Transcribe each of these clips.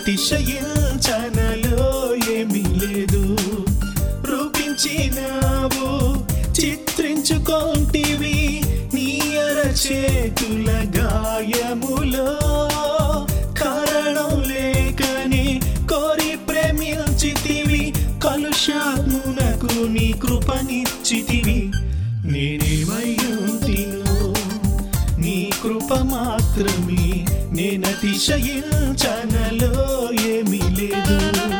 నేనతిశయించనలో ఏమీ లేదు రూపించినావు చిత్రించుకొంటివి నీ అరచేతుల గాయములో కారణం లేకనే కోరి ప్రేమించితివి కలుషాత్మునకు నీ కృపనిచ్చితివి నేనేమయ్యుంటిను నీ కృప మాత్రమే నేనతిశయించనలో ఏమీ లేదు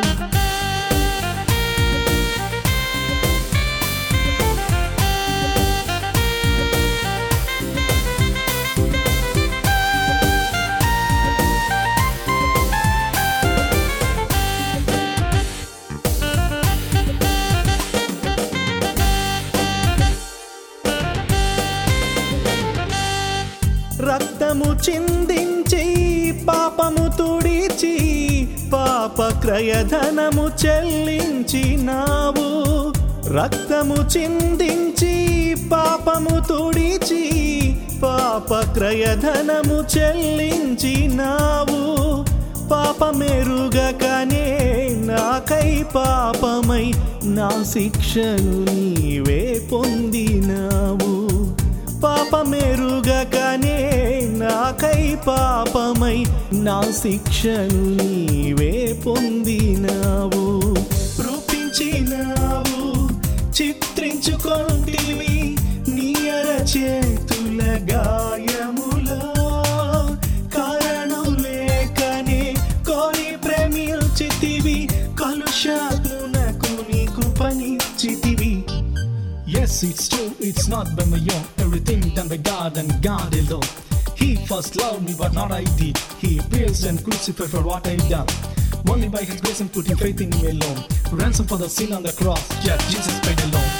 రక్తము చిందించి పాపము తుడిచి పాప క్రయధనము చెల్లించినావు రక్తము చిందించి పాపము తుడిచి పాప క్రయధనము చెల్లించినావు పాపమెరుగకనే నాకై పాపమై నా శిక్షను నీవే పొందినావు పాపమెరుగకనే నాకై పాపమై నా శిక్షను నీవే పొందినావు రూపించినావు చిత్రించుకొంటివి నీ అరచేతుల గాయములో కారణం లేకనే కోరి ప్రేమించితివి కలుషాత్మునకు నీ కృపనిచ్చితివి Yes, it's true, it's not by my own. Everything done by God and God alone. He first loved me, but not I did. He pierced and crucified for what I done. Only by His grace and putting faith in me alone. Ransom for the sin on the cross. Yeah, Jesus paid alone.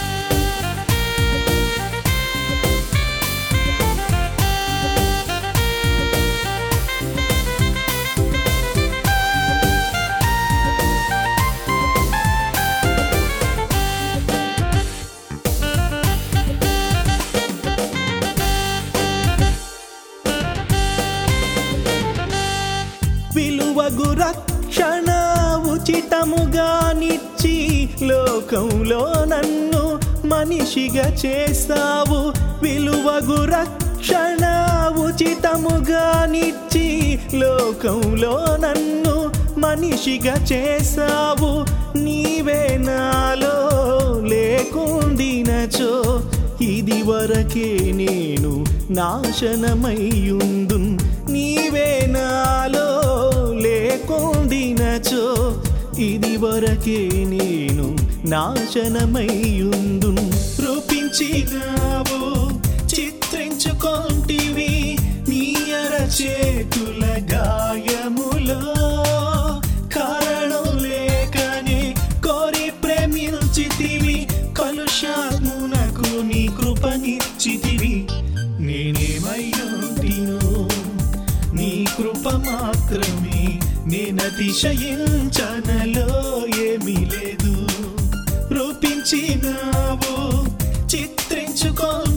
విలువగు రక్షణ ఉచితముగా నిచ్చి లోకంలో నన్ను మనిషిగా చేస్తావు విలువగు రక్షణ ఉచితముగా నిచ్చి లోకంలో నన్ను మనిషిగా చేసావు నీవే నాలో లేకుండినచో ఇది వరకే నేను నాశనమయ్యుందు నీవే నాలో లేకుండినచో ఇది వరకే నేను నాశనమయ్యుందు రూపించినావు చిత్రించుకొంటివి నీ అరచేతుల గాయములో కారణం లేకనే కోరి ప్రేమించితివి కలుషాత్మునకు నీ కృపనిచ్చితివి నేనేమయ్యుంటిను నీ కృప మాత్రమే నేనతిశయించనలో ఏమీ లేదు రూపించినావు చిత్రించుకో